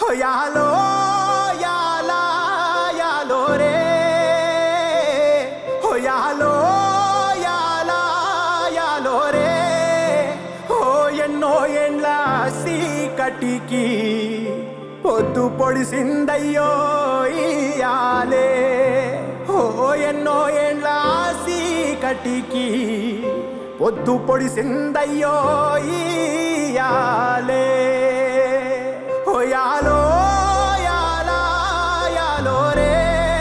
యాలో యాలా యాలో రే ఓ యాలో యాలా యాలో రే ఓ ఎన్నో ఎండ్ల సీకటికి పొద్దు పొడిసిందయ్యో ఇయాలే ఓ ఎన్నో ఎండ్ల సీకటికి పొద్దు పొడిసిందయ్యో ఇయాలే ఓ యాలో యాలా యాలో రే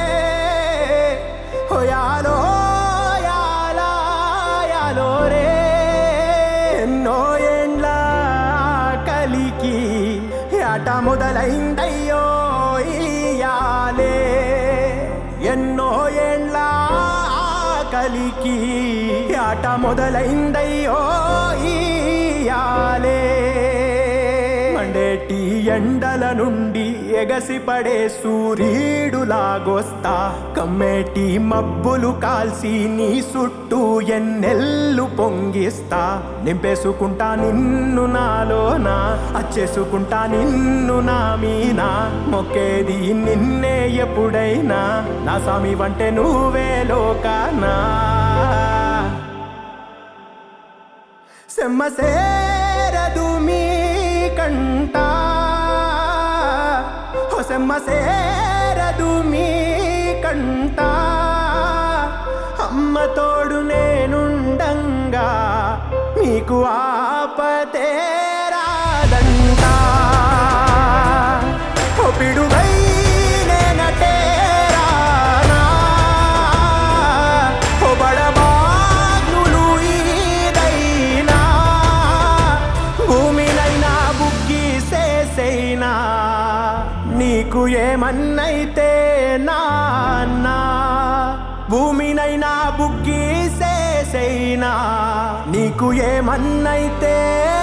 ఓ యాలో యాలా యాలో రే ఎన్నో ఏండ్ల కలికి ఆట మొదలైందయ్యో ఇయాలే ఎన్నో ఏండ్ల కలికి ఆట మొదలైందయ్యో ఇయాలే మండేటి ఎండల నుండి ఎగసిపడే సూర్యుడులాగొస్తా కమ్మేటి మబ్బులు కాల్సి నీ చుట్టూ ఎన్నెల్లు పొంగిస్తా నింపేసుకుంటా నిన్ను నాలోనా అచ్చేసుకుంటా నిన్ను నా మీనా మొక్కేది నిన్నే ఎప్పుడైనా నా స్వామి వంటే నువ్వే లోకానా సెమ్మసేరదు మీ కంట ఓ సెమ్మసేరదు మీ కంట అమ్మ తోడు నేనుండంగా మీకు ఆపతే రాదంట ఓ పిడుగై నేనటే రానా ఓ బడబాగ్నులు ఈదైనా భూమినైనా బుక్కి సేసైనా నీకు ఏమన్నైతే నాన్నా భూమినైనా బుక్కి సేసైనా నీకు ఏమన్నైతే